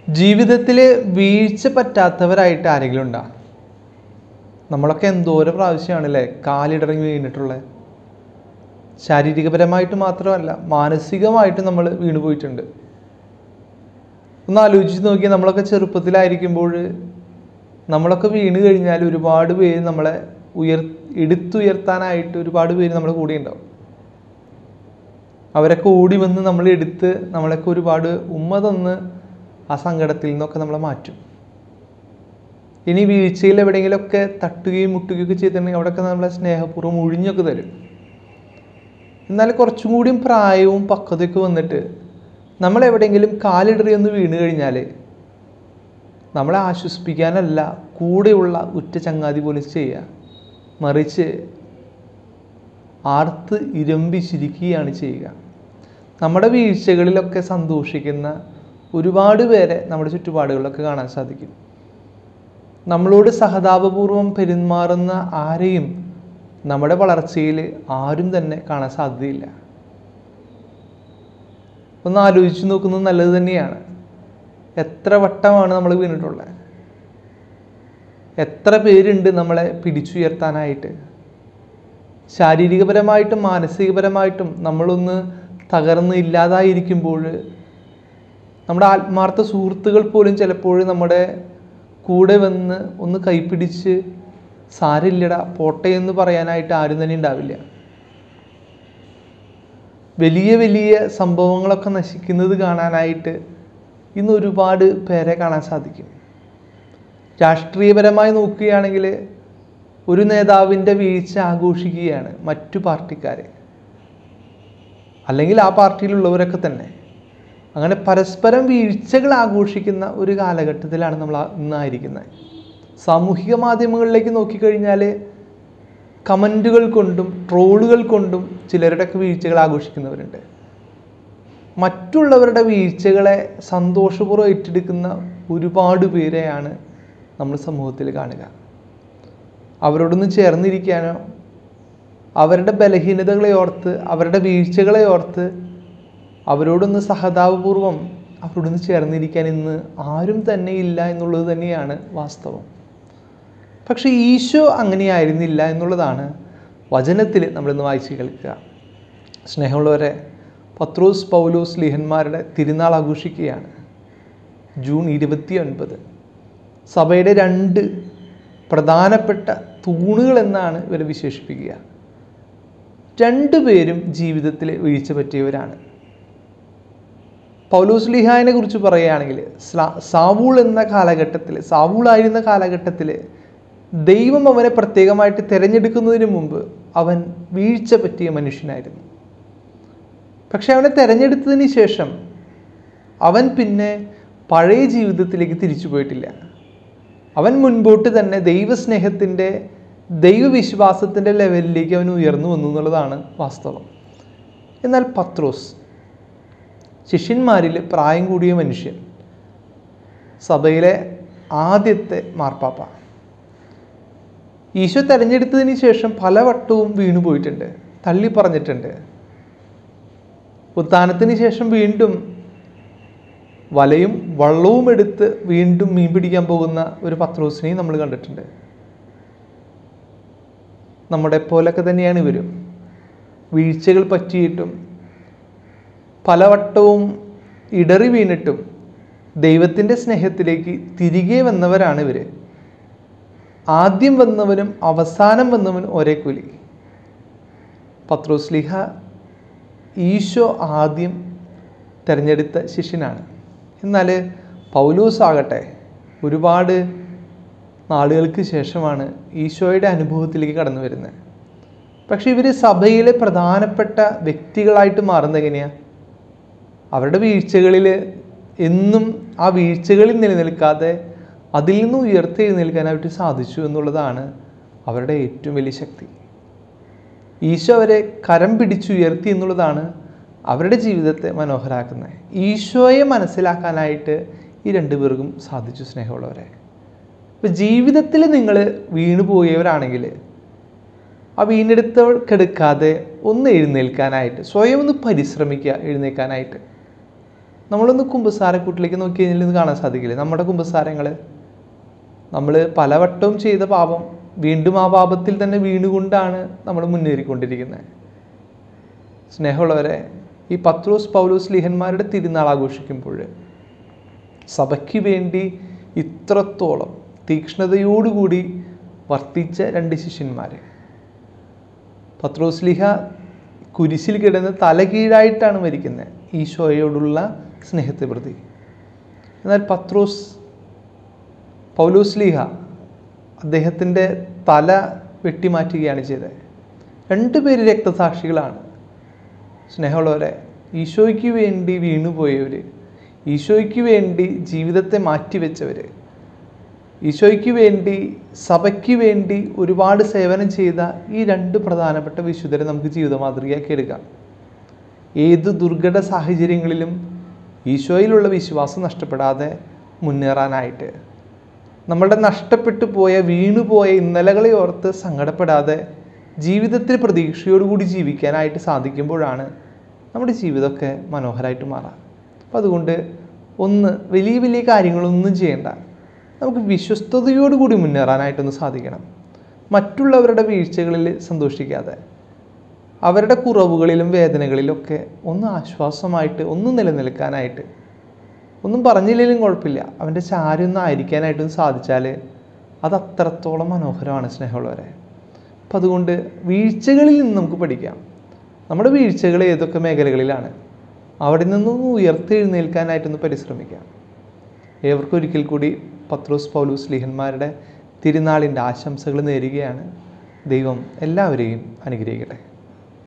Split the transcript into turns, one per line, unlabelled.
ജീവിതത്തിൽ വീഴ്ച പറ്റാത്തവരായിട്ട് ആരെങ്കിലും ഉണ്ടോ നമ്മളൊക്കെ എന്തോരം പ്രാവശ്യമാണല്ലേ കാലിടറങ്ങി വീണിട്ടുള്ളത് ശാരീരികപരമായിട്ട് മാത്രമല്ല മാനസികമായിട്ട് നമ്മൾ വീണു പോയിട്ടുണ്ട് ഒന്ന് ആലോചിച്ച് നോക്കിയാൽ നമ്മളൊക്കെ ചെറുപ്പത്തിലായിരിക്കുമ്പോൾ നമ്മളൊക്കെ വീണ് കഴിഞ്ഞാൽ ഒരുപാട് പേര് നമ്മളെ ഉയർ എടുത്തുയർത്താനായിട്ട് ഒരുപാട് പേര് നമ്മുടെ കൂടെ ഉണ്ടാവും അവരൊക്കെ ഓടി വന്ന് നമ്മൾ എടുത്ത് നമ്മളൊക്കെ ഒരുപാട് ഉമ്മ തന്ന് ആ സങ്കടത്തിൽ നിന്നൊക്കെ നമ്മളെ മാറ്റും ഇനി വീഴ്ചയിൽ എവിടെയെങ്കിലുമൊക്കെ തട്ടുകയും മുട്ടുകയും ഒക്കെ ചെയ്തിട്ടുണ്ടെങ്കിൽ അവിടെയൊക്കെ നമ്മളെ സ്നേഹപൂർവ്വം ഒഴിഞ്ഞൊക്കെ തരും എന്നാൽ കുറച്ചും കൂടിയും പ്രായവും പക്വതയൊക്കെ വന്നിട്ട് നമ്മൾ എവിടെയെങ്കിലും കാലിടറി ഒന്ന് വീണ് കഴിഞ്ഞാൽ നമ്മളെ ആശ്വസിപ്പിക്കാനല്ല കൂടെയുള്ള ഉറ്റ ചങ്ങാതി പോലും ചെയ്യുക മറിച്ച് ആർത്ത് ഇരമ്പി ചിരിക്കുകയാണ് ചെയ്യുക നമ്മുടെ വീഴ്ചകളിലൊക്കെ സന്തോഷിക്കുന്ന ഒരുപാട് പേരെ നമ്മുടെ ചുറ്റുപാടുകളിലൊക്കെ കാണാൻ സാധിക്കും നമ്മളോട് സഹതാപപൂർവം പെരുമാറുന്ന ആരെയും നമ്മുടെ വളർച്ചയിൽ ആരും തന്നെ കാണാൻ സാധ്യതയില്ല ഒന്ന് ആലോചിച്ച് നോക്കുന്നത് നല്ലത് തന്നെയാണ് എത്ര വട്ടമാണ് നമ്മൾ വീണിട്ടുള്ളത് എത്ര പേരുണ്ട് നമ്മളെ പിടിച്ചുയർത്താനായിട്ട് ശാരീരികപരമായിട്ടും മാനസികപരമായിട്ടും നമ്മളൊന്ന് തകർന്ന് ഇല്ലാതായിരിക്കുമ്പോൾ നമ്മുടെ ആത്മാർത്ഥ സുഹൃത്തുക്കൾ പോലും ചിലപ്പോൾ നമ്മുടെ കൂടെ വന്ന് ഒന്ന് കൈപ്പിടിച്ച് സാരില്ലടാ പോട്ടെ എന്ന് പറയാനായിട്ട് ആരും തന്നെ ഉണ്ടാവില്ല വലിയ വലിയ സംഭവങ്ങളൊക്കെ നശിക്കുന്നത് കാണാനായിട്ട് ഇന്ന് ഒരുപാട് പേരെ കാണാൻ സാധിക്കും രാഷ്ട്രീയപരമായി നോക്കുകയാണെങ്കിൽ ഒരു നേതാവിൻ്റെ വീഴ്ച ആഘോഷിക്കുകയാണ് മറ്റു പാർട്ടിക്കാരെ അല്ലെങ്കിൽ ആ പാർട്ടിയിലുള്ളവരൊക്കെ തന്നെ അങ്ങനെ പരസ്പരം വീഴ്ചകൾ ആഘോഷിക്കുന്ന ഒരു കാലഘട്ടത്തിലാണ് നമ്മൾ ആ- ഇന്നായിരിക്കുന്നത് സാമൂഹിക മാധ്യമങ്ങളിലേക്ക് നോക്കിക്കഴിഞ്ഞാൽ കമൻറ്റുകൾ കൊണ്ടും ട്രോളുകൾ കൊണ്ടും ചിലരുടെയൊക്കെ വീഴ്ചകൾ ആഘോഷിക്കുന്നവരുണ്ട് മറ്റുള്ളവരുടെ വീഴ്ചകളെ സന്തോഷപൂർവ്വം ഏറ്റെടുക്കുന്ന ഒരുപാട് പേരെയാണ് നമ്മൾ സമൂഹത്തിൽ കാണുക അവരോടൊന്ന് ചേർന്നിരിക്കാനോ അവരുടെ ബലഹീനതകളെ ഓർത്ത് അവരുടെ വീഴ്ചകളെ ഓർത്ത് അവരോടൊന്ന് സഹതാപപൂർവം അവരോടൊന്ന് ചേർന്നിരിക്കാൻ ഇന്ന് ആരും തന്നെ ഇല്ല എന്നുള്ളത് തന്നെയാണ് വാസ്തവം പക്ഷേ ഈശോ അങ്ങനെയായിരുന്നില്ല എന്നുള്ളതാണ് വചനത്തിൽ നമ്മളിന്ന് വായിച്ച് കേൾക്കുക സ്നേഹമുള്ളവരെ പത്രോസ് പൗലോസ് ലിഹന്മാരുടെ തിരുനാൾ ആഘോഷിക്കുകയാണ് ജൂൺ ഇരുപത്തി ഒൻപത് സഭയുടെ രണ്ട് പ്രധാനപ്പെട്ട തൂണുകൾ എന്നാണ് ഇവരെ വിശേഷിപ്പിക്കുക രണ്ടുപേരും ജീവിതത്തിൽ വീഴ്ച പറ്റിയവരാണ് പൗലോസ് ലിഹാനെ കുറിച്ച് പറയുകയാണെങ്കിൽ സ്ലാ- സാവൂൾ എന്ന കാലഘട്ടത്തിൽ സാവൂളായിരുന്ന കാലഘട്ടത്തിൽ ദൈവം അവനെ പ്രത്യേകമായിട്ട് തിരഞ്ഞെടുക്കുന്നതിന് മുമ്പ് അവൻ വീഴ്ച പറ്റിയ മനുഷ്യനായിരുന്നു പക്ഷെ അവനെ തിരഞ്ഞെടുത്തതിന് ശേഷം അവൻ പിന്നെ പഴയ ജീവിതത്തിലേക്ക് തിരിച്ചു പോയിട്ടില്ല അവൻ മുൻപോട്ട് തന്നെ ദൈവസ്നേഹത്തിൻ്റെ ദൈവവിശ്വാസത്തിൻ്റെ ലെവലിലേക്ക് അവൻ ഉയർന്നു വന്നു എന്നുള്ളതാണ് വാസ്തവം എന്നാൽ പത്രോസ് ശിഷ്യന്മാരിൽ പ്രായം കൂടിയ മനുഷ്യൻ സഭയിലെ ആദ്യത്തെ മാർപ്പാപ്പ ഈശോ തെരഞ്ഞെടുത്തതിന് ശേഷം പലവട്ടവും വീണു പോയിട്ടുണ്ട് തള്ളി പറഞ്ഞിട്ടുണ്ട് ഉത്ഥാനത്തിന് ശേഷം വീണ്ടും വലയും വള്ളവും എടുത്ത് വീണ്ടും മീൻ പിടിക്കാൻ പോകുന്ന ഒരു പത്രോസിനെയും നമ്മൾ കണ്ടിട്ടുണ്ട് നമ്മുടെ പോലൊക്കെ തന്നെയാണ് ഇവരും വീഴ്ചകൾ പറ്റിയിട്ടും പലവട്ടവും ഇടറി വീണിട്ടും ദൈവത്തിൻ്റെ സ്നേഹത്തിലേക്ക് തിരികെ വന്നവരാണ് ഇവർ ആദ്യം വന്നവനും അവസാനം വന്നവനും ഒരേ കൂലി പത്രോസ്ലിഹ ഈശോ ആദ്യം തിരഞ്ഞെടുത്ത ശിഷ്യനാണ് എന്നാൽ പൗലൂസ് ആകട്ടെ ഒരുപാട് നാളുകൾക്ക് ശേഷമാണ് ഈശോയുടെ അനുഭവത്തിലേക്ക് കടന്നു വരുന്നത് പക്ഷേ ഇവർ സഭയിലെ പ്രധാനപ്പെട്ട വ്യക്തികളായിട്ട് മാറുന്നത് എങ്ങനെയാണ് അവരുടെ വീഴ്ചകളിൽ എന്നും ആ വീഴ്ചകളിൽ നിലനിൽക്കാതെ അതിൽ നിന്ന് ഉയർത്തെഴുന്നേൽക്കാനായിട്ട് സാധിച്ചു എന്നുള്ളതാണ് അവരുടെ ഏറ്റവും വലിയ ശക്തി ഈശോ അവരെ കരം പിടിച്ചുയർത്തി എന്നുള്ളതാണ് അവരുടെ ജീവിതത്തെ മനോഹരാക്കുന്നത് ഈശോയെ മനസ്സിലാക്കാനായിട്ട് ഈ രണ്ടു പേർക്കും സാധിച്ചു സ്നേഹമുള്ളവരെ ഇപ്പം ജീവിതത്തിൽ നിങ്ങൾ വീണു പോയവരാണെങ്കിൽ ആ വീണെടുത്തവർക്കെടുക്കാതെ ഒന്ന് എഴുന്നേൽക്കാനായിട്ട് സ്വയം ഒന്ന് പരിശ്രമിക്കുക എഴുന്നേൽക്കാനായിട്ട് നമ്മളൊന്ന് കുമ്പസാരക്കൂട്ടിലേക്ക് നോക്കി കഴിഞ്ഞാൽ ഇത് കാണാൻ സാധിക്കില്ലേ നമ്മുടെ കുമ്പസാരങ്ങൾ നമ്മൾ പലവട്ടവും ചെയ്ത പാപം വീണ്ടും ആ പാപത്തിൽ തന്നെ വീണുകൊണ്ടാണ് നമ്മൾ മുന്നേറിക്കൊണ്ടിരിക്കുന്നത് സ്നേഹമുള്ളവരെ ഈ പത്രോസ് പൗലോസ് ലിഹന്മാരുടെ തിരുനാൾ ആഘോഷിക്കുമ്പോൾ സഭയ്ക്ക് വേണ്ടി ഇത്രത്തോളം തീക്ഷ്ണതയോടുകൂടി വർത്തിച്ച രണ്ട് ശിഷ്യന്മാർ പത്രോസ് ലിഹ കുരിശിൽ കിടന്ന് തലകീഴായിട്ടാണ് മരിക്കുന്നത് ഈശോയോടുള്ള സ്നേഹത്തെ പ്രതി എന്നാൽ പത്രോസ് പൗലോസ് ലീഹ അദ്ദേഹത്തിൻ്റെ തല വെട്ടിമാറ്റുകയാണ് ചെയ്തത് രണ്ടുപേര് രക്തസാക്ഷികളാണ് സ്നേഹമുള്ളവരെ ഈശോയ്ക്ക് വേണ്ടി വീണുപോയവർ ഈശോയ്ക്ക് വേണ്ടി ജീവിതത്തെ മാറ്റിവെച്ചവർ ഈശോയ്ക്ക് വേണ്ടി സഭയ്ക്ക് വേണ്ടി ഒരുപാട് സേവനം ചെയ്ത ഈ രണ്ട് പ്രധാനപ്പെട്ട വിശുദ്ധരെ നമുക്ക് ജീവിത മാതൃകയാക്കി എടുക്കാം ഏത് ദുർഘട സാഹചര്യങ്ങളിലും ഈശോയിലുള്ള വിശ്വാസം നഷ്ടപ്പെടാതെ മുന്നേറാനായിട്ട് നമ്മളുടെ നഷ്ടപ്പെട്ടു പോയ വീണുപോയ ഇന്നലകളെ ഓർത്ത് സങ്കടപ്പെടാതെ ജീവിതത്തിൽ പ്രതീക്ഷയോടുകൂടി ജീവിക്കാനായിട്ട് സാധിക്കുമ്പോഴാണ് നമ്മുടെ ജീവിതമൊക്കെ മനോഹരമായിട്ട് മാറാം അപ്പം അതുകൊണ്ട് ഒന്ന് വലിയ വലിയ കാര്യങ്ങളൊന്നും ചെയ്യേണ്ട നമുക്ക് വിശ്വസ്തയോടുകൂടി മുന്നേറാനായിട്ടൊന്ന് സാധിക്കണം മറ്റുള്ളവരുടെ വീഴ്ചകളിൽ സന്തോഷിക്കാതെ അവരുടെ കുറവുകളിലും വേദനകളിലൊക്കെ ഒന്ന് ആശ്വാസമായിട്ട് ഒന്ന് നിലനിൽക്കാനായിട്ട് ഒന്നും പറഞ്ഞില്ലെങ്കിലും കുഴപ്പമില്ല അവൻ്റെ ചാരൊന്നും ആയിരിക്കാനായിട്ടും സാധിച്ചാൽ അത് അത്രത്തോളം മനോഹരമാണ് സ്നേഹമുള്ളവരെ അപ്പം അതുകൊണ്ട് വീഴ്ചകളിൽ നിന്ന് നമുക്ക് പഠിക്കാം നമ്മുടെ വീഴ്ചകൾ ഏതൊക്കെ മേഖലകളിലാണ് അവിടെ നിന്നൊന്ന് ഉയർത്തെഴുന്നേൽക്കാനായിട്ടൊന്ന് പരിശ്രമിക്കാം ഏവർക്കും ഒരിക്കൽ കൂടി പത്രോസ് പൗലൂസ് ലിഹന്മാരുടെ തിരുനാളിൻ്റെ ആശംസകൾ നേരുകയാണ് ദൈവം എല്ലാവരെയും അനുഗ്രഹിക്കട്ടെ